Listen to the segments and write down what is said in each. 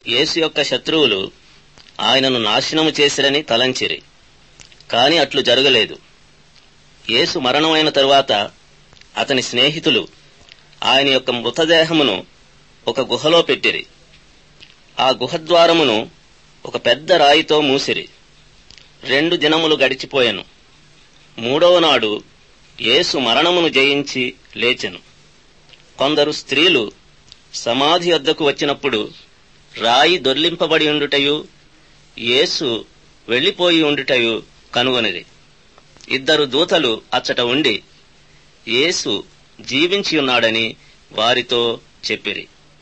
యేసు యొక్క శత్రువులు ఆయనను నాశనము చేసిరని తలంచిరి కాని అట్లు జరగలేదు యేసు మరణమైన తరువాత అతని స్నేహితులు ఆయన యొక్క మృతదేహమును ఒక గుహలో పెట్టిరి ఆ గుహద్వారమును ఒక పెద్ద రాయితో మూసిరి రెండు దినములు గడిచిపోయెను మూడవ నాడు యేసు మరణమును జయించి లేచెను కొందరు స్త్రీలు సమాధి వద్దకు వచ్చినప్పుడు రాయి దొర్లింపబడి ఉండుటయు యేసు వెళ్లిపోయి ఉండుటయు కనుగొనిది ఇద్దరు దూతలు అచ్చట ఉండి యేసు జీవించి ఉన్నాడని వారితో చెప్పిరి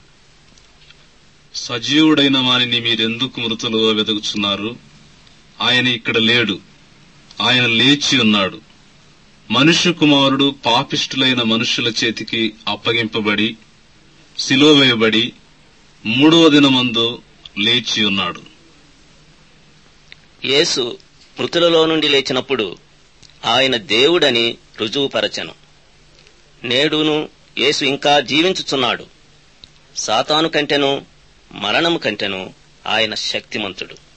సజీవుడైన వానిని మీరెందుకు మృతులుగా వెతుకుచున్నారు ఆయన ఇక్కడ లేడు ఆయన లేచి ఉన్నాడు మనుష్య కుమారుడు పాపిష్టులైన మనుషుల చేతికి అప్పగింపబడి సిలువ వేయబడి మూడవ దినమందు లేచి ఉన్నాడు యేసు మృతులలో నుండి లేచినప్పుడు ఆయన దేవుడని రుజువుపరచెను నేడును యేసు ఇంకా జీవించుచున్నాడు సాతాను కంటెను మరణము కంటెను ఆయన శక్తిమంతుడు